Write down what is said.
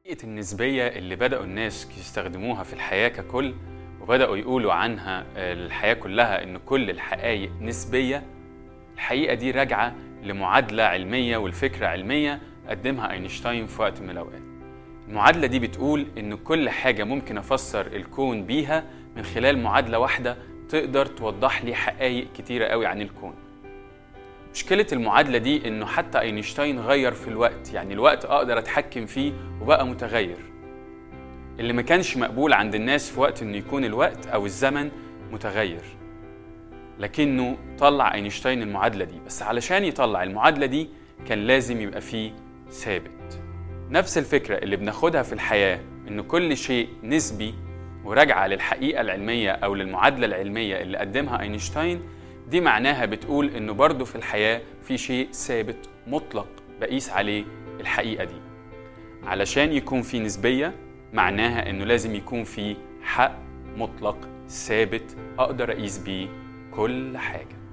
حقيقة النسبية اللي بدأوا الناس يستخدموها في الحياة ككل وبدأوا يقولوا عنها الحياة كلها إن كل الحقائق نسبية الحقيقة دي راجعة لمعادلة علمية والفكرة علمية قدمها أينشتاين في وقت من الأوقات المعادلة دي بتقول إن كل حاجة ممكن أفسر الكون بيها من خلال معادلة واحدة تقدر توضح لي حقائق كتيرة قوي عن الكون مشكلة المعادلة دي إنه حتى أينشتاين غير في الوقت يعني الوقت أقدر أتحكم فيه وبقى متغير اللي ما كانش مقبول عند الناس في وقت إنه يكون الوقت أو الزمن متغير لكنه طلع أينشتاين المعادلة دي بس علشان يطلع المعادلة دي كان لازم يبقى فيه ثابت نفس الفكرة اللي بناخدها في الحياة إن كل شيء نسبي وراجعة للحقيقة العلمية أو للمعادلة العلمية اللي قدمها أينشتاين دي معناها بتقول إنه برضه في الحياة في شيء ثابت مطلق بقيس عليه الحقيقة دي علشان يكون في نسبية معناها إنه لازم يكون في حق مطلق ثابت أقدر أقيس بيه كل حاجة